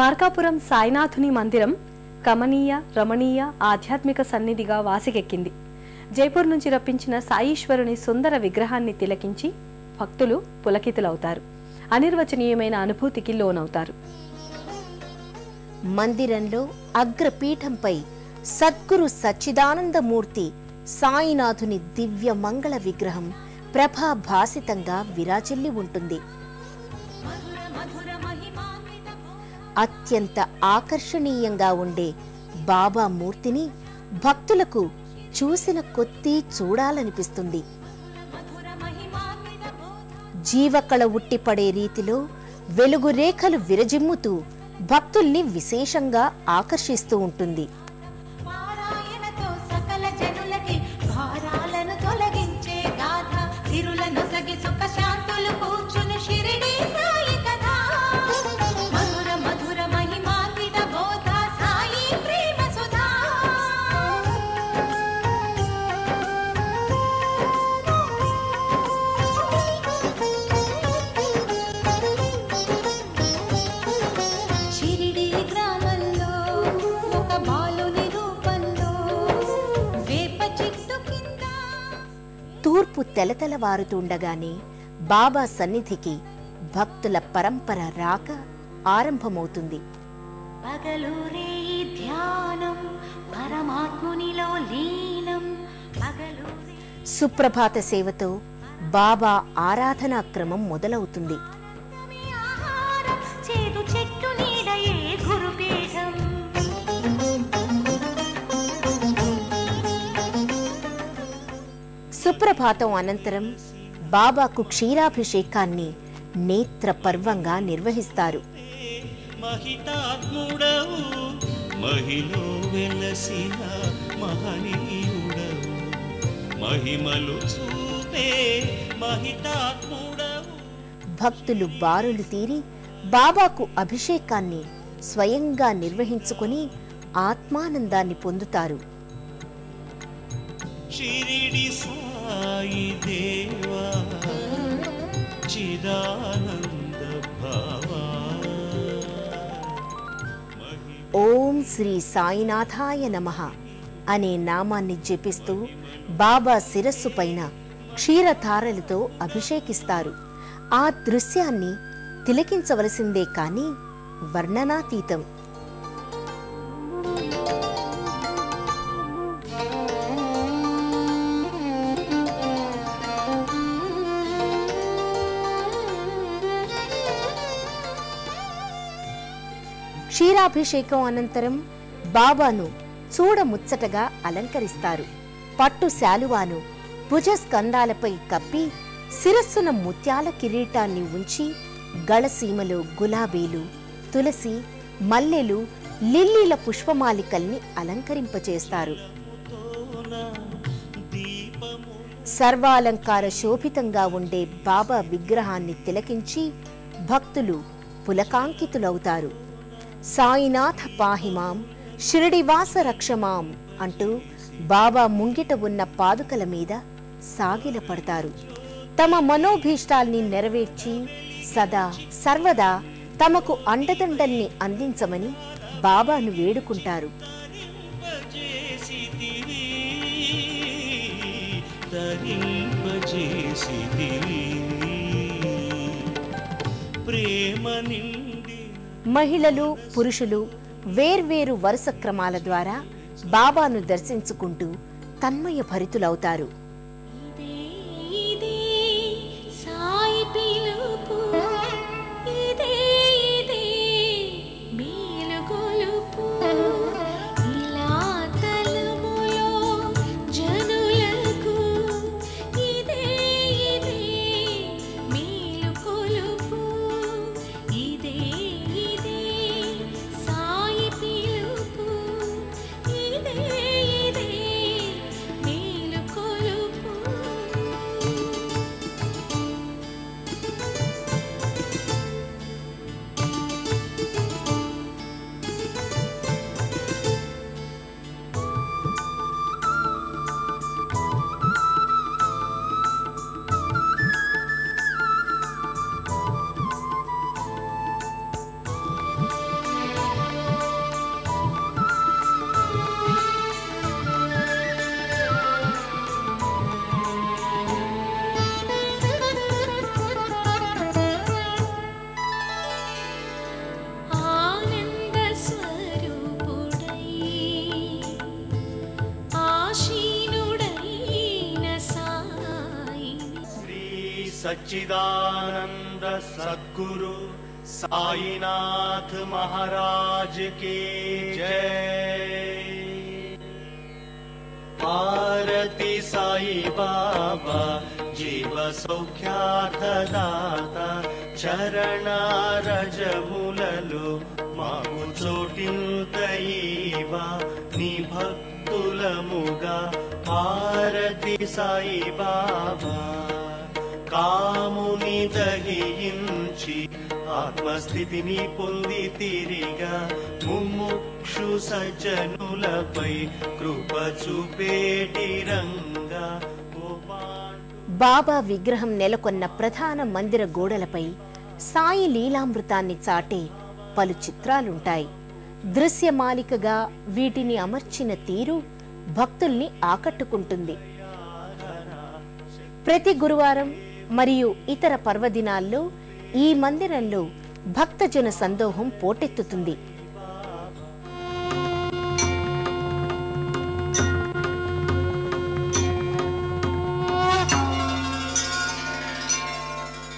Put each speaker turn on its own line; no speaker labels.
మార్కాపురం సాయినాథుని మందిరం కమనీయ రమణీయ ఆధ్యాత్మిక సన్నిధిగా వాసికెక్కింది జైపూర్ నుంచి రప్పించిన సాయీశ్వరుని సుందర విగ్రహాన్ని తిలకించి భక్తులు పులకితులవుతారు అనిర్వచనీయమైన అనుభూతికి లోనవుతారు
మందిరంలో అగ్రపీఠంపై సద్గురు సచ్చిదానందమూర్తి సాయినాథుని దివ్య మంగళ విగ్రహం ప్రభాభాసితంగా విరాజిల్లి ఉంటుంది అత్యంత ఆకర్షణీయంగా ఉండే బాబా మూర్తిని భక్తులకు చూసిన కొద్దీ చూడాలనిపిస్తుంది జీవకళ ఉట్టిపడే రీతిలో వెలుగు రేఖలు విరజిమ్ముతూ భక్తుల్ని విశేషంగా ఆకర్షిస్తూ ఉంటుంది
పారాయణతో సకల జనులకి భారాలను తొలగించే గాథ తిరులను సగి సుఖ శాంతులు కూర్చుని షిరిడి సాయి కథ మధుర మధుర మహిమాన్విత బోధ సాయి ప్రేమ సుధా షిరిడి గ్రామంలో ఒక బాలుని రూపంలో వేప చెట్టు కింద
తూర్పు తెలతెలవారుతుండగానే బాబా సన్నిధికి భక్తుల పరంపర రాక ఆరంభమవుతుంది
పగలూరే ఈ ధ్యానం పరమాత్మునిలో లీనం పగలూరే
సుప్రభాత సేవతో బాబా ఆరాధనా క్రమం మొదలవుతుంది
ఆహారం చేదు చెట్టు నీడయే గురుపీఠం
సుప్రభాతం అనంతరం బాబాకు క్షీరాభిషేకాన్ని నేత్ర పర్వంగా నిర్వహిస్తారు
మహితాత్ముడవు మహిలో వెలసిన మహనీయుడవు మహిమలు చూపే మహితాత్ముడవు
భక్తులు బారులు తీరి బాబాకు అభిషేకాన్ని స్వయంగా నిర్వహించుకొని ఆత్మానందాన్ని పొందుతారు
షిరిడి సాయి దేవా చిదానంద భావా మహి
ఓం శ్రీ సాయినాథాయ నమః అనే నామాన్ని జపిస్తూ బాబా శిరస్సు పైన క్షీరధారలతో అభిషేకిస్తారు ఆ దృశ్యాన్ని తిలకించవలసిందే కాని వర్ణనాతీతం క్షీరాభిషేకం అనంతరం బాబాను చూడముచ్చటగా అలంకరిస్తారు పట్టు శాలువాను భుజస్కంధాలపై కప్పి శిరస్సున ముత్యాల కిరీటాన్ని ఉంచి గళసీమలో గులాబీలు తులసి మల్లెలు లిల్లీల పుష్పమాలికల్ని అలంకరింపచేస్తారు సర్వాలంకార శోభితంగా ఉండే బాబా విగ్రహాన్ని తిలకించి భక్తులు పులకాంకితులవుతారు సాయినాథ పాహిమాం షిరిడివాస రక్షమాం అంటూ బాబా ముంగిట ఉన్న పాదుకల మీద సాగిలపడతారు తమ మనోభీష్టాల్ని నెరవేర్చి సదా సర్వదా తమకు అండదండల్ని అందించమని బాబాను వేడుకుంటారు
తరింపజేసితివి తరింపజేసితివి ప్రేమ నిండి
మహిళలు పురుషులు వేర్వేరు వరుస క్రమాల ద్వారా బాబాను దర్శించుకుంటూ తన్మయ భరితులవుతారు
ఇదే ఇదే సాయి పిలుపు ఇదే ఇదే మేలుగొలుపు ఇలా తలములో జనులకు ఇదే ఇదే మేలుకొలుపు ఇదే ఇదే సాయి పిలుపు ఇదే ఇదే మేలుకొలుపు
सच्चिदानंद सद्गुरु साईनाथ महाराज की जय आरती साई बाबा जीव సౌఖ్యార్థదాత చరణారజములలో మాకు చోటింతయివా నీ భక్తులముగా ఆరతి సాయి బాబా కాముని దహించి ఆత్మస్థితిని పొంది తిరిగా ముముక్షు సజ్జనులపై కృప చూపేటి రంగా ఓ పాండు
బాబా విగ్రహం నెలకొన్న ప్రధాన మందిర గోడలపై సాయి లీలామృతాన్ని చాటే పలు చిత్రాలుంటాయి దృశ్యమాలికగా వీటిని అమర్చిన తీరు భక్తుల్ని ఆకట్టుకుంటుంది ప్రతి గురువారం మరియు ఇతర పర్వదినాల్లో ఈ మందిరంలో భక్తజన సందోహం పోటెత్తుతుంది